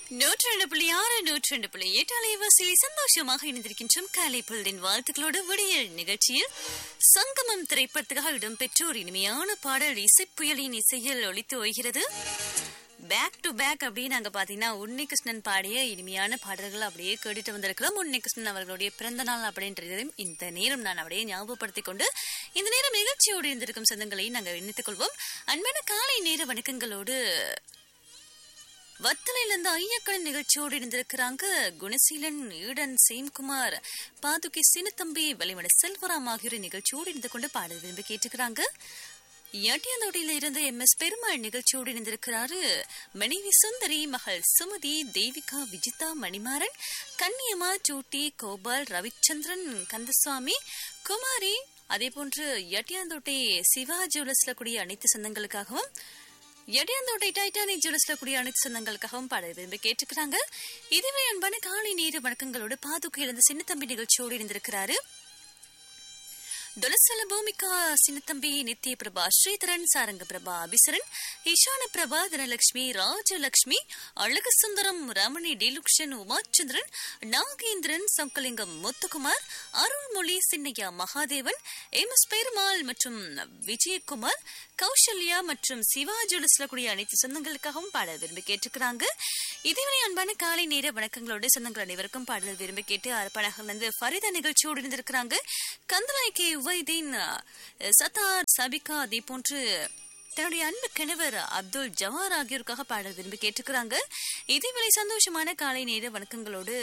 நூற்றி ரெண்டு புள்ளி ஆறு நூற்றி ரெண்டு புள்ளி எட்டு அலைவாசியில் சந்தோஷமாக இணைந்திருக்கின்றோம் காலை பொழுதின் வாழ்த்துக்களோடு விடியல் நிகழ்ச்சியில் சங்கமம் திரைப்படத்துக்காக இடம்பெற்ற ஒரு இனிமையான பாடல் இசைப்புயலின் இசையில் ஒலித்து ஓய்கிறது பேக் டு பேக் அப்படின்னு நாங்க பாத்தீங்கன்னா உன்னிகிருஷ்ணன் பாடிய இனிமையான பாடல்கள் அப்படியே கேட்டுட்டு வந்திருக்கிறோம் உன்னிகிருஷ்ணன் அவர்களுடைய பிறந்த நாள் அப்படின்றதையும் இந்த நேரம் நான் அப்படியே ஞாபகப்படுத்திக் கொண்டு இந்த நேரம் நிகழ்ச்சியோடு இருந்திருக்கும் சொந்தங்களை நாங்கள் எண்ணித்துக் கொள்வோம் அன்பான காலை நேர வணக்கங்களோடு வத்தலையில இருந்து ஐயக்கடன் நிகழ்ச்சியோடு இருந்திருக்கிறாங்க குணசீலன் ஈடன் சேம்குமார் பாதுகை சின்னத்தம்பி வெளிமட செல்வராம் ஆகியோர் நிகழ்ச்சியோடு இருந்து கொண்டு பாடல் விரும்பி கேட்டுக்கிறாங்க எட்டியாந்தோட்டியில இருந்து எம் எஸ் பெருமாள் நிகழ்ச்சியோடு இணைந்திருக்கிறாரு மனைவி சுந்தரி மகள் சுமதி தேவிகா விஜிதா மணிமாறன் கன்னியம்மா சூட்டி கோபால் ரவிச்சந்திரன் கந்தசுவாமி குமாரி அதே போன்று எட்டியாந்தோட்டை சிவா ஜுவல்லர்ஸ்ல கூடிய அனைத்து சொந்தங்களுக்காகவும் எடையாந்தோட்டை டைட்டானிக் ஜுவல்ஸ்ல கூடிய அனைத்து சொந்தங்களுக்காகவும் பாட விரும்பி கேட்டுக்கிறாங்க இதுவே அன்பான காலை நேர வணக்கங்களோடு பாதுகை இழந்த சின்னத்தம்பி நிகழ்ச்சியோடு இருந்திருக்கிறாரு துலசல பூமிகா சின்னத்தம்பி நித்ய பிரபா ஸ்ரீதரன் சாரங்க பிரபா அபிசரன் ஈசான பிரபா தனலட்சுமி ராஜலட்சுமி அழகு சுந்தரம் ரமணி டிலுக்ஷன் உமாச்சந்திரன் நாகேந்திரன் சங்கலிங்கம் முத்துக்குமார் அருள்மொழி சின்னையா மகாதேவன் எம் எஸ் பெருமாள் மற்றும் விஜயகுமார் கௌசல்யா மற்றும் சிவா ஜுவல்ஸ்ல கூடிய அனைத்து சொந்தங்களுக்காகவும் பாட விரும்பி கேட்டுக்கிறாங்க இதேவரை அன்பான காலை நேர வணக்கங்களோட சொந்தங்கள் அனைவருக்கும் பாடல் விரும்பி கேட்டு அரப்பனகர்ல இருந்து ஃபரிதா நிகழ்ச்சியோடு இருந்திருக்கிறாங்க கந்தலாய் கே உவைதீன் சத்தார் சபிகா அதே போன்று தன்னுடைய அன்பு கணவர் அப்துல் ஜவார் ஆகியோருக்காக பாடல் விரும்பி கேட்டுக்கிறாங்க இதேவேளை சந்தோஷமான காலை நேர வணக்கங்களோடு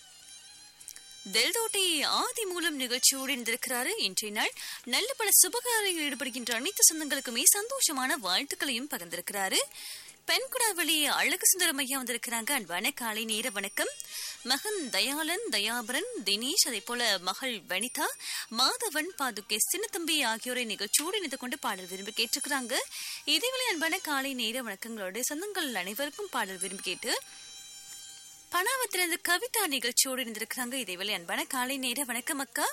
தெல்தோட்டை ஆதி மூலம் நிகழ்ச்சியோடு இருந்திருக்கிறாரு இன்றைய நாள் நல்ல பல சுபகாரியங்களில் ஈடுபடுகின்ற அனைத்து சொந்தங்களுக்குமே சந்தோஷமான வாழ்த்துக்களையும் பகிர்ந்திருக்கிறாரு பெண்குடாவளி அழகு சுந்தரம் ஐயா வந்திருக்கிறாங்க அன்பான காலை நேர வணக்கம் மகன் தயாளன் தயாபரன் தினேஷ் அதே போல மகள் வனிதா மாதவன் பாதுகே சின்னத்தம்பி ஆகியோரை நிகழ்ச்சியோடு இணைந்து கொண்டு பாடல் விரும்பி கேட்டிருக்கிறாங்க இதேவேளை அன்பான காலை நேர வணக்கங்களோடு சொந்தங்கள் அனைவருக்கும் பாடல் விரும்பி கேட்டு பணாவத்திலிருந்து கவிதா நிகழ்ச்சியோடு இருந்திருக்கிறாங்க இதேவேளை அன்பான காலை நேர வணக்கம் அக்கா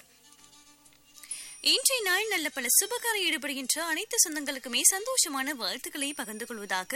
இன்றைய நாள் நல்ல பல சுபகார ஈடுபடுகின்ற அனைத்து சொந்தங்களுக்குமே சந்தோஷமான வாழ்த்துக்களை பகிர்ந்து கொள்வதாக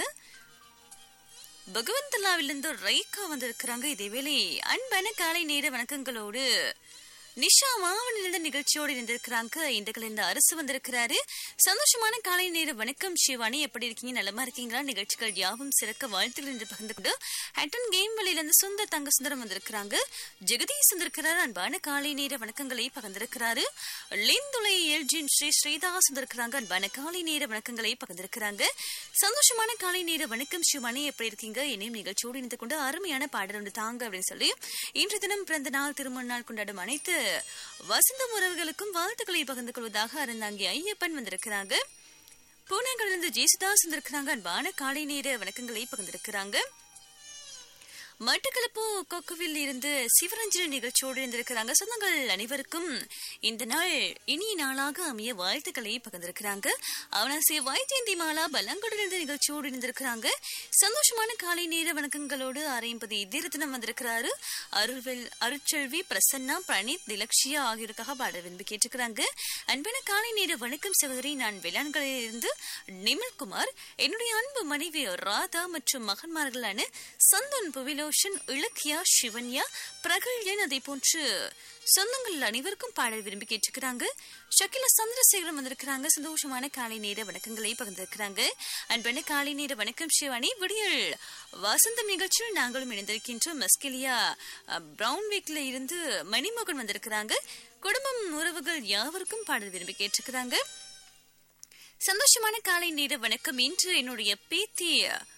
பகவந்தலாவிலிருந்து ரைக்கா வந்திருக்கிறாங்க இதேவேளை அன்பான காலை நேர வணக்கங்களோடு நிஷா மாவனிலிருந்து நிகழ்ச்சியோடு இருந்திருக்கிறாங்க இந்த கலந்த அரசு வந்திருக்கிறாரு சந்தோஷமான காலை நேர வணக்கம் சிவானி எப்படி இருக்கீங்க நலமா இருக்கீங்களா நிகழ்ச்சிகள் யாவும் சிறக்க வாழ்த்துக்கள் என்று பகிர்ந்து கொண்டு ஹட்டன் கேம் வழியிலிருந்து சுந்தர் தங்க சுந்தரம் வந்திருக்கிறாங்க ஜெகதீஷ் வந்திருக்கிறார் அன்பான காலை நேர வணக்கங்களை பகிர்ந்திருக்கிறாரு லிந்துளை எல்ஜின் ஸ்ரீ ஸ்ரீதாஸ் வந்திருக்கிறாங்க அன்பான காலை நேர வணக்கங்களை பகிர்ந்திருக்கிறாங்க சந்தோஷமான காலை நேர வணக்கம் சிவானி எப்படி இருக்கீங்க என்னையும் நிகழ்ச்சியோடு இணைந்து கொண்டு அருமையான பாடல் ஒன்று தாங்க அப்படின்னு சொல்லி இன்று தினம் பிறந்த நாள் திருமண நாள் கொண்டாடும் அனைத்து வசந்த உறவுகளுக்கும் வாழ்த்துக்களை பகிர்ந்து கொள்வதாக அறந்தாங்கி ஐயப்பன் வந்திருக்கிறாங்க பூனங்களிலிருந்து ஜேசுதாஸ் வந்திருக்கிறாங்க அன்பான காலை நேர வணக்கங்களை பகிர்ந்திருக்கிறாங்க மட்டக்களப்பு கொக்குவில் இருந்து சிவரஞ்சன நிகழ்ச்சியோடு இருந்திருக்கிறாங்க சொந்தங்கள் அனைவருக்கும் இந்த நாள் இனிய நாளாக அமைய வாழ்த்துக்களை பகிர்ந்திருக்கிறாங்க அவனாசிய வைஜெயந்தி மாலா பல்லங்கடலிருந்து நிகழ்ச்சியோடு இருந்திருக்கிறாங்க சந்தோஷமான காலை நேர வணக்கங்களோடு அரைம்பதி தீரத்தினம் வந்திருக்கிறாரு அருள்வெல் அருட்செல்வி பிரசன்னா பிரணீத் திலக்ஷியா ஆகியோருக்காக பாட விரும்பி கேட்டுக்கிறாங்க அன்பான காலை நேர வணக்கம் சகோதரி நான் வேளாண்களில் இருந்து நிமல்குமார் என்னுடைய அன்பு மனைவி ராதா மற்றும் மகன்மார்களான சந்தன் புவிலோ ரோஷன் இலக்கியா சிவன்யா பிரகல்யன் அதை போன்று சொந்தங்கள் அனைவருக்கும் பாடல் விரும்பி கேட்டுக்கிறாங்க ஷக்கிலா சந்திரசேகரம் வந்திருக்கிறாங்க சந்தோஷமான காலை நேர வணக்கங்களை பகிர்ந்திருக்கிறாங்க அன்பன காலை நேர வணக்கம் சிவானி விடியல் வசந்தம் நிகழ்ச்சியில் நாங்களும் இணைந்திருக்கின்றோம் மஸ்கிலியா பிரவுன் வீக்ல இருந்து மணிமோகன் வந்திருக்கிறாங்க குடும்பம் உறவுகள் யாவருக்கும் பாடல் விரும்பி கேட்டிருக்கிறாங்க சந்தோஷமான காலை நேர வணக்கம் இன்று என்னுடைய பேத்தி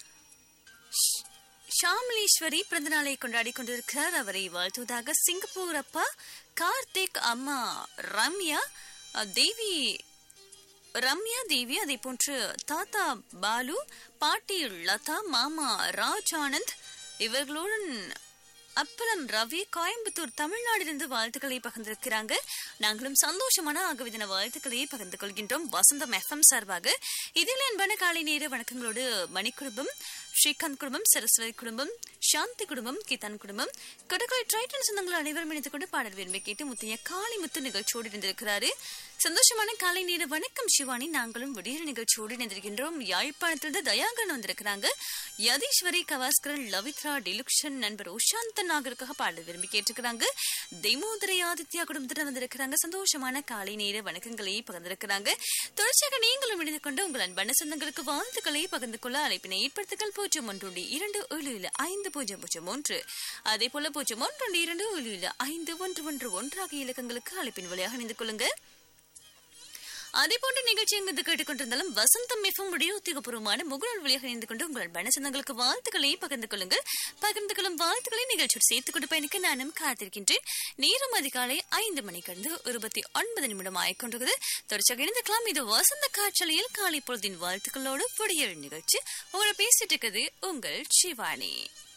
ஷாமலேஸ்வரி பிறந்த நாளை கொண்டாடி கொண்டிருக்கிறார் அவரை வாழ்த்துவதாக சிங்கப்பூர் அப்பா கார்த்திக் அம்மா ரம்யா தேவி ரம்யா தேவி அதே போன்று தாத்தா பாலு பாட்டி லதா மாமா ராஜ் ஆனந்த் இவர்களுடன் அப்பலம் ரவி கோயம்புத்தூர் தமிழ்நாடிலிருந்து வாழ்த்துக்களை பகிர்ந்திருக்கிறாங்க நாங்களும் சந்தோஷமான ஆகவிதன வாழ்த்துக்களை பகிர்ந்து கொள்கின்றோம் வசந்தம் எஃப்எம் சார்பாக இதில் அன்பான காலை நேர வணக்கங்களோடு மணி குடும்பம் ஸ்ரீகாந்த் குடும்பம் சரஸ்வதி குடும்பம் சாந்தி குடும்பம் கீதான் குடும்பம் கொடக்காய் ட்ரைட்டன் சொந்தங்கள் அனைவரும் இணைந்து கொண்டு பாடல் விரும்பி கேட்டு முத்தைய காளி முத்து நிகழ்ச்சியோடு இருந்திருக்கிறாரு சந்தோஷமான காலை நேர வணக்கம் சிவானி நாங்களும் விடியல் நிகழ்ச்சியோடு இணைந்திருக்கின்றோம் யாழ்ப்பாணத்திலிருந்து தயாகன் வந்திருக்கிறாங்க யதீஸ்வரி கவாஸ்கரன் லவித்ரா டிலுக்ஷன் நண்பர் உஷாந்த நாகருக்காக பாடல் விரும்பி கேட்டிருக்கிறாங்க தெய்மோதரை ஆதித்யா குடும்பத்தினர் வந்திருக்கிறாங்க சந்தோஷமான காலை நேர வணக்கங்களை பகிர்ந்திருக்கிறாங்க தொடர்ச்சியாக நீங்களும் இணைந்து கொண்டு உங்கள் அன்பான சொந்தங்களுக்கு வாழ்த்துக்களை பகிர்ந்து கொள்ள அழைப்பினை ஏற்படுத்துங்கள் பூஜ்ஜியம் ஒன்று இரண்டு ஏழு ஏழு ஐந்து பூஜ்ஜியம் பூஜ்ஜியம் ஒன்று அதே போல பூஜ்ஜியம் ஒன்று இரண்டு ஏழு ஏழு ஐந்து ஒன்று ஒன்று ஒன்று ஆகிய இலக்கங்களுக்கு அழைப்பின் வழியாக இணைந்து கொள்ளுங்க அதே போன்ற நிகழ்ச்சி எங்கு கேட்டுக்கொண்டிருந்தாலும் வசந்தம் எஃப்எம் உடைய உத்தியோகபூர்வமான முகநூல் வழியாக இணைந்து கொண்டு உங்கள் மனசந்தங்களுக்கு வாழ்த்துக்களை பகிர்ந்து கொள்ளுங்கள் பகிர்ந்து கொள்ளும் வாழ்த்துக்களை நிகழ்ச்சியோடு சேர்த்துக் கொண்டு பயணிக்க நானும் காத்திருக்கின்றேன் நேரம் அதிகாலை ஐந்து மணி கடந்து இருபத்தி ஒன்பது நிமிடம் ஆயிக்கொண்டிருக்குது தொடர்ச்சியாக இணைந்துக்கலாம் இது வசந்த காற்றலையில் காலை பொழுதின் வாழ்த்துக்களோடு புடியல் நிகழ்ச்சி உங்களை பேசிட்டு இருக்குது உங்கள் சிவானி